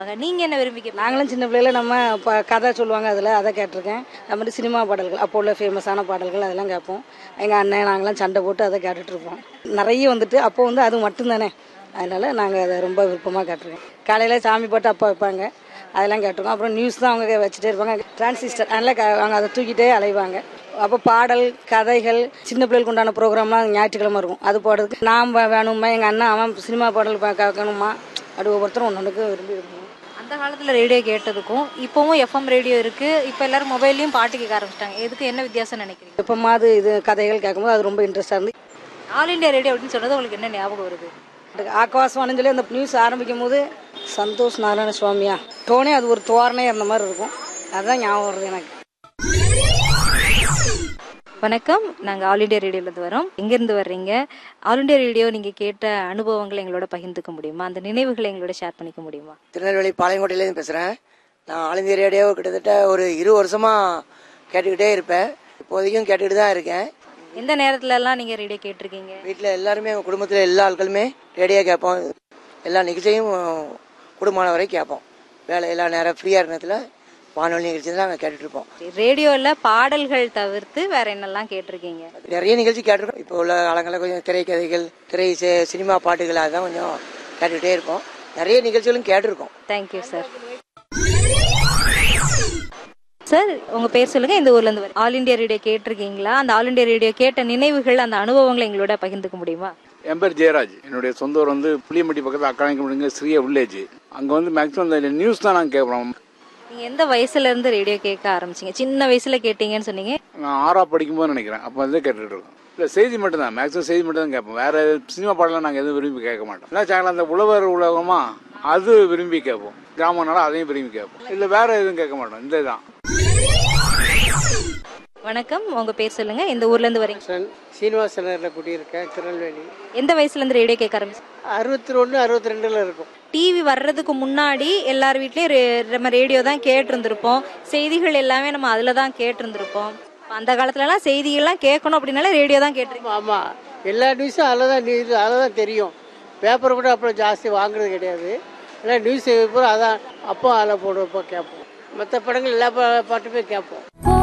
நீங்க என்ன விரும்பி கேட்பீங்க நாங்களும் சின்ன பிள்ளையில நம்ம இப்போ கதை சொல்லுவாங்க அதில் அதை கேட்டிருக்கேன் அது மாதிரி சினிமா பாடல்கள் அப்போ உள்ள ஃபேமஸான பாடல்கள் அதெல்லாம் கேட்போம் எங்கள் அண்ணன் நாங்களாம் சண்டை போட்டு அதை கேட்டுட்டு இருப்போம் நிறைய வந்துட்டு அப்போ வந்து அது மட்டும்தானே அதனால நாங்கள் அதை ரொம்ப விருப்பமாக கேட்டிருக்கோம் காலையில் சாமி பாட்டு அப்பா வைப்பாங்க அதெல்லாம் கேட்டிருக்கோம் அப்புறம் நியூஸ் தான் அவங்க வச்சுட்டே இருப்பாங்க டிரான்சிஸ்டர் அதனால க- அவங்க அதை தூக்கிட்டே அலைவாங்க அப்போ பாடல் கதைகள் சின்ன பிள்ளைகளுக்கு உண்டான ப்ரோக்ராம்லாம் ஞாயிற்றுக்கிழமை இருக்கும் அது போடுறதுக்கு நாம் வேணுமா எங்கள் அண்ணன் அவன் சினிமா பாடல் பா- கேட்கணுமா அப்படி ஒவ்வொருத்தரும் ஒன்று விரும்பி விரும்புவோம் அந்த காலத்துல ரேடியோ கேட்டதுக்கும் இப்பவும் எஃப்எம் ரேடியோ இருக்கு இப்ப எல்லாரும் மொபைல்லயும் பாட்டு கேட்க ஆரம்பிச்சிட்டாங்க எதுக்கு என்ன வித்தியாசம் நினைக்கிறீங்க எப்பமாவது இது கதைகள் கேட்கும்போது அது ரொம்ப இன்ட்ரெஸ்டாக இருந்து ஆல் இந்தியா ரேடியோ அப்படின்னு சொன்னது உங்களுக்கு என்ன ஞாபகம் வருது ஆகாசவாணின்னு சொல்லி அந்த நியூஸ் ஆரம்பிக்கும் போது சந்தோஷ் நாராயண சுவாமியா டோனே அது ஒரு தோரணையாக இருந்த மாதிரி இருக்கும் அதுதான் ஞாபகம் வருது எனக்கு வணக்கம் நாங்க ஆல் இந்தியா ரேடியோல இருந்து வரோம் எங்க இருந்து வர்றீங்க ஆல் இந்தியா ரேடியோ நீங்க கேட்ட அனுபவங்களை எங்களோட பகிர்ந்துக்க முடியுமா அந்த நினைவுகளை எங்களோட ஷேர் பண்ணிக்க முடியுமா திருநெல்வேலி பாளையங்கோட்டையிலேருந்து பேசுகிறேன் நான் ஆல் இந்தியா ரேடியோ கிட்டத்தட்ட ஒரு இரு வருஷமாக கேட்டுக்கிட்டே இருப்பேன் இப்போதைக்கும் கேட்டுக்கிட்டு தான் இருக்கேன் எந்த நேரத்துல எல்லாம் நீங்க ரேடியோ கேட்டிருக்கீங்க வீட்டில் எல்லாருமே எங்கள் குடும்பத்தில் எல்லா ஆட்களுமே ரேடியோ கேட்போம் எல்லா நிகழ்ச்சியும் குடும்பமான வரை கேட்போம் வேலை எல்லா நேரம் ஃப்ரீயாக இருந்ததுல வானொலி நிகழ்ச்சி தான் நாங்கள் கேட்டுட்டு இருப்போம் ரேடியோல பாடல்கள் தவிர்த்து வேற என்னெல்லாம் கேட்டிருக்கீங்க நிறைய நிகழ்ச்சி கேட்டிருக்கோம் இப்போ உள்ள காலங்களில் கொஞ்சம் திரைக்கதைகள் திரை சி- சினிமா பாட்டுகள் அதான் கொஞ்சம் கேட்டுக்கிட்டே இருப்போம் நிறைய நிகழ்ச்சிகளும் கேட்டிருக்கோம் தேங்க்யூ சார் சார் உங்க பேர் சொல்லுங்க இந்த ஊர்ல இருந்து ஆல் இந்தியா ரேடியோ கேட்டிருக்கீங்களா அந்த ஆல் இந்தியா ரேடியோ கேட்ட நினைவுகள் அந்த அனுபவங்களை எங்களோட பகிர்ந்துக்க முடியுமா என் பேர் ஜெயராஜ் என்னுடைய சொந்த ஊர் வந்து புளியம்பட்டி பக்கத்தில் அக்காணிக்கப்படுங்க ஸ்ரீய வில்லேஜ் அங்கே வந்து மேக்ஸிமம் இந்த நியூஸ் தான் நாங்கள் கேட்குறோம் நீங்க எந்த வயசுல இருந்து ரேடியோ கேட்க ஆரம்பிச்சீங்க சின்ன வயசுல கேட்டீங்கன்னு சொன்னீங்க நான் ஆறா படிக்கும்போது நினைக்கிறேன் அப்போ வந்து கேட்டுட்டு இருக்கோம் இல்லை செய்தி மட்டும் தான் மேக்ஸிமம் செய்தி மட்டும் தான் கேட்போம் வேற சினிமா பாடலாம் நாங்கள் எதுவும் விரும்பி கேட்க மாட்டோம் இல்லை சேனல் அந்த உழவர் உலகமா அது விரும்பி கேட்போம் கிராமம்னால அதையும் விரும்பி கேட்போம் இல்லை வேற எதுவும் கேட்க மாட்டோம் இந்த தான் வணக்கம் உங்க பேர் சொல்லுங்க இந்த ஊர்ல இருந்து வரீங்க சீனிவாச நகரில் குடியிருக்கேன் திருநெல்வேலி எந்த வயசுல இருந்து ரேடியோ கேட்க ஆரம்பிச்சீங்க அறுபத்தி ஒன்று அறுபத்தி ரெண்டில் இருக்கும் டிவி வர்றதுக்கு முன்னாடி எல்லார் வீட்லயும் ரே- நம்ம ரேடியோ தான் கேட்டிருந்திருப்போம் செய்திகள் எல்லாமே நம்ம அதுல தான் கேட்டிருந்திருப்போம் அந்த காலத்துல எல்லாம் செய்திகள்லாம் கேட்கணும் அப்படின்னாலே ரேடியோ தான் கேட்டிருக்கோம் ஆமாம் எல்லா நியூஸும் அதில் தான் நியூஸ் அதில் தான் தெரியும் பேப்பர் கூட அப்புறம் ஜாஸ்தி வாங்குறது கிடையாது எல்லாம் நியூஸ் பூரா அதான் அப்போ அதில் போடுவோம் கேட்போம் மற்ற படங்கள் எல்லா பா- பாட்டுமே கேட்போம்